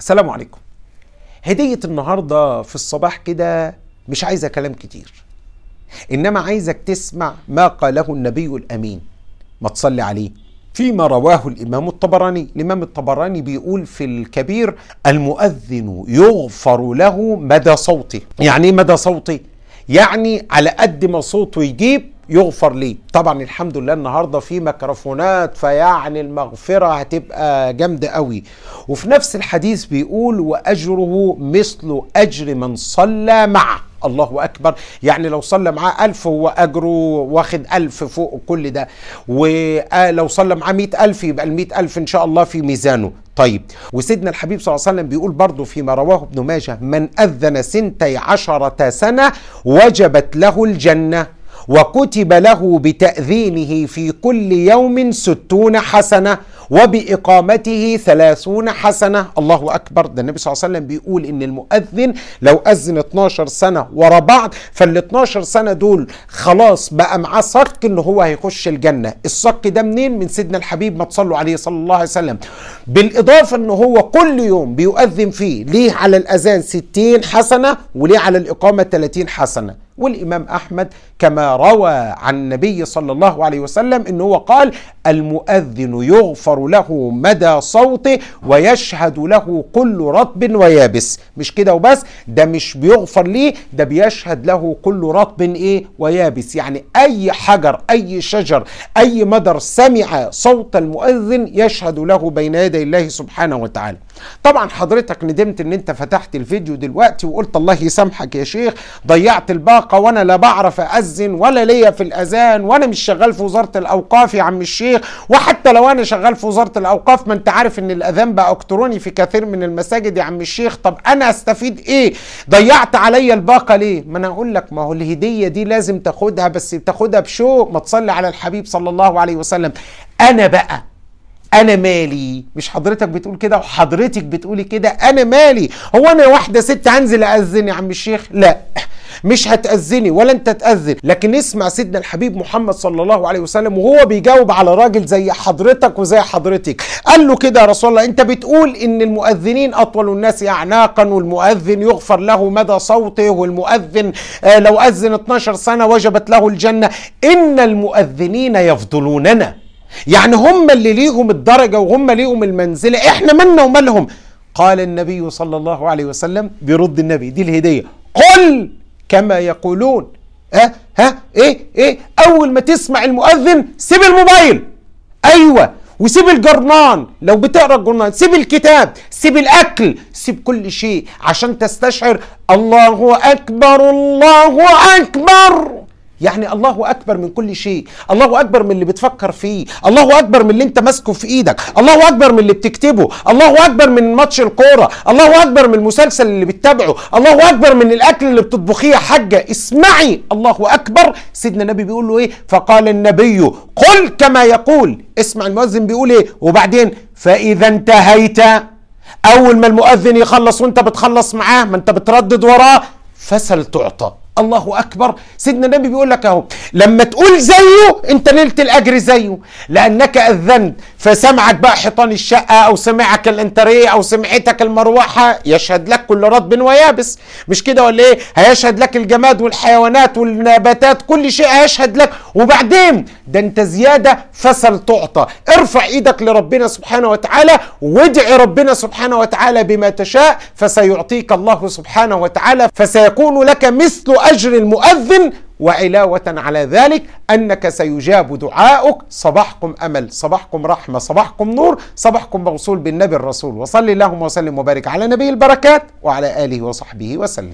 السلام عليكم هدية النهاردة في الصباح كده مش عايزة كلام كتير إنما عايزك تسمع ما قاله النبي الأمين ما تصلي عليه فيما رواه الإمام الطبراني الإمام الطبراني بيقول في الكبير المؤذن يغفر له مدى صوته يعني إيه مدى صوته يعني على قد ما صوته يجيب يغفر ليه طبعا الحمد لله النهارده في ميكروفونات فيعني المغفره هتبقى جامده قوي وفي نفس الحديث بيقول واجره مثل اجر من صلى معه الله أكبر يعني لو صلى معاه ألف هو أجره واخد ألف فوق كل ده ولو صلى معاه مئة ألف يبقى المئة ألف إن شاء الله في ميزانه طيب وسيدنا الحبيب صلى الله عليه وسلم بيقول برضه فيما رواه ابن ماجه من أذن سنتي عشرة سنة وجبت له الجنة وكتب له بتأذينه في كل يوم ستون حسنة وبإقامته ثلاثون حسنة الله أكبر ده النبي صلى الله عليه وسلم بيقول إن المؤذن لو أذن 12 سنة ورا بعض فال 12 سنة دول خلاص بقى معاه صك إن هو هيخش الجنة الصك ده منين من سيدنا الحبيب ما تصلوا عليه صلى الله عليه وسلم بالإضافة إن هو كل يوم بيؤذن فيه ليه على الأذان 60 حسنة وليه على الإقامة 30 حسنة والإمام أحمد كما روى عن النبي صلى الله عليه وسلم أنه هو قال المؤذن يغفر له مدى صوته ويشهد له كل رطب ويابس مش كده وبس ده مش بيغفر ليه ده بيشهد له كل رطب ايه ويابس يعني اي حجر اي شجر اي مدر سمع صوت المؤذن يشهد له بين يدي الله سبحانه وتعالى طبعا حضرتك ندمت ان انت فتحت الفيديو دلوقتي وقلت الله يسامحك يا شيخ ضيعت الباقة وانا لا بعرف اذن ولا ليا في الاذان وانا مش شغال في وزارة الاوقاف يا عم الشيخ وحتى لو انا شغال في وزارة الاوقاف ما انت عارف ان الاذان بقى الكتروني في كثير من المساجد يا عم الشيخ طب انا استفيد ايه ضيعت عليا الباقة ليه ما انا اقول لك ما هو الهدية دي لازم تاخدها بس تاخدها بشوق ما تصلي على الحبيب صلى الله عليه وسلم انا بقى انا مالي مش حضرتك بتقول كده وحضرتك بتقولي كده انا مالي هو انا واحده ست هنزل اذن يا عم الشيخ لا مش هتأذني ولا انت تأذن لكن اسمع سيدنا الحبيب محمد صلى الله عليه وسلم وهو بيجاوب على راجل زي حضرتك وزي حضرتك قال له كده يا رسول الله انت بتقول ان المؤذنين اطول الناس اعناقا والمؤذن يغفر له مدى صوته والمؤذن آه لو اذن 12 سنه وجبت له الجنه ان المؤذنين يفضلوننا يعني هم اللي ليهم الدرجه وهم ليهم المنزله احنا مالنا ومالهم قال النبي صلى الله عليه وسلم بيرد النبي دي الهديه قل كما يقولون ها ها ايه ايه اول ما تسمع المؤذن سيب الموبايل ايوه وسيب الجرنان لو بتقرا الجرنان سيب الكتاب سيب الاكل سيب كل شيء عشان تستشعر الله اكبر الله اكبر يعني الله اكبر من كل شيء الله اكبر من اللي بتفكر فيه الله اكبر من اللي انت ماسكه في ايدك الله اكبر من اللي بتكتبه الله اكبر من ماتش الكوره الله اكبر من المسلسل اللي بتتابعه الله اكبر من الاكل اللي بتطبخيه يا حاجه اسمعي الله اكبر سيدنا النبي بيقول له ايه فقال النبي قل كما يقول اسمع المؤذن بيقول ايه وبعدين فاذا انتهيت اول ما المؤذن يخلص وانت بتخلص معاه ما انت بتردد وراه فسل تعطى الله اكبر سيدنا النبي بيقول لك اهو لما تقول زيه انت نلت الاجر زيه لانك اذنت فسمعك بقى حيطان الشقه او سمعك الانتريه او سمعتك المروحه يشهد لك كل رطب ويابس مش كده ولا ايه هيشهد لك الجماد والحيوانات والنباتات كل شيء هيشهد لك وبعدين ده انت زياده فسل تعطى ارفع ايدك لربنا سبحانه وتعالى وادعي ربنا سبحانه وتعالى بما تشاء فسيعطيك الله سبحانه وتعالى فسيكون لك مثل اجر المؤذن وعلاوة على ذلك أنك سيجاب دعاؤك صباحكم أمل صباحكم رحمة صباحكم نور صباحكم موصول بالنبي الرسول وصلي اللهم وسلم وبارك على نبي البركات وعلى آله وصحبه وسلم